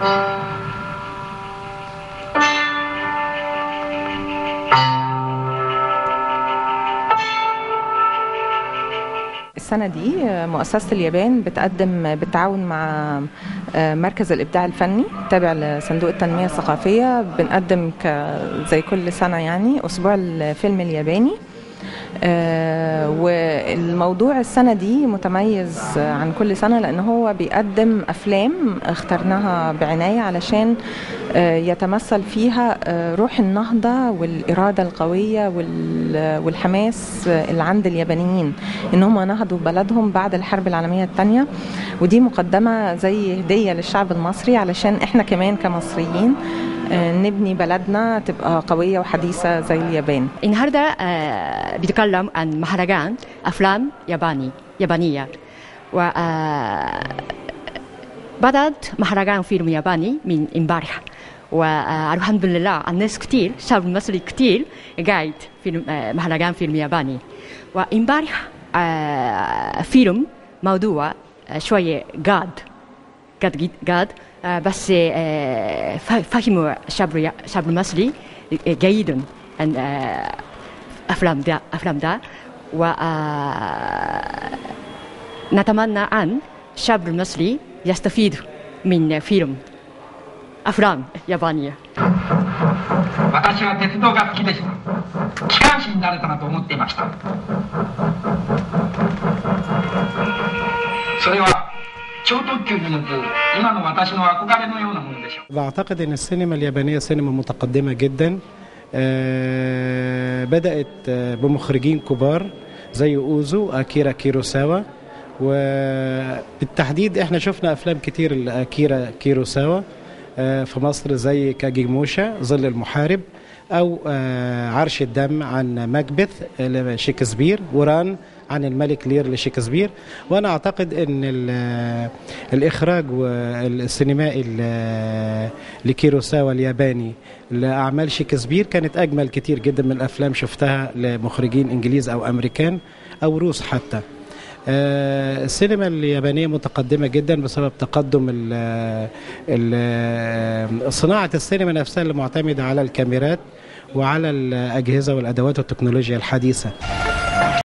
السنة دي مؤسسة اليابان بتقدم بالتعاون مع مركز الإبداع الفني تابع لصندوق التنمية الثقافية بنقدم زي كل سنة يعني أسبوع الفيلم الياباني آه والموضوع السنة دي متميز عن كل سنة لأن هو بيقدم أفلام اخترناها بعناية علشان آه يتمثل فيها آه روح النهضة والإرادة القوية والحماس اللي عند اليابانيين إن هم نهضوا بلدهم بعد الحرب العالمية الثانية ودي مقدمة زي هدية للشعب المصري علشان إحنا كمان كمصريين نبني بلدنا تبقى قوية وحديثة زي اليابان النهاردة بيتكلم عن مهرجان أفلام ياباني يابانية و بدأت مهرجان فيلم ياباني من امبارح والحمد لله الناس كتير شعب مصري كتير قاعد في مهرجان فيلم ياباني وامبارح فيلم موضوع شوية قاد قاد قاد بس فهموا الشعب الشعب المصري جيدا افلام ده افلام ده و نتمنى ان الشعب المصري يستفيد من فيلم افلام يابانيه 私は鉄道が好きでした機関士になれたなと思っていましたそれは超特急に乗る今の私の憧れのようなものでしょう بعتقد ان السينما اليابانيه سينما متقدمه جدا بدات بمخرجين كبار زي اوزو اكيرا كيروساوا وبالتحديد احنا شفنا افلام كتير لاكيرا كيروساوا في مصر زي كاجيموشا ظل المحارب او عرش الدم عن ماكبث لشكسبير وران عن الملك لير لشكسبير وانا اعتقد ان الاخراج السينمائي لكيروساوا الياباني لاعمال شكسبير كانت اجمل كتير جدا من الافلام شفتها لمخرجين انجليز او امريكان او روس حتى السينما اليابانية متقدمة جدا بسبب تقدم ال ال صناعة السينما نفسها اللي معتمدة على الكاميرات وعلى الأجهزة والأدوات والتكنولوجيا الحديثة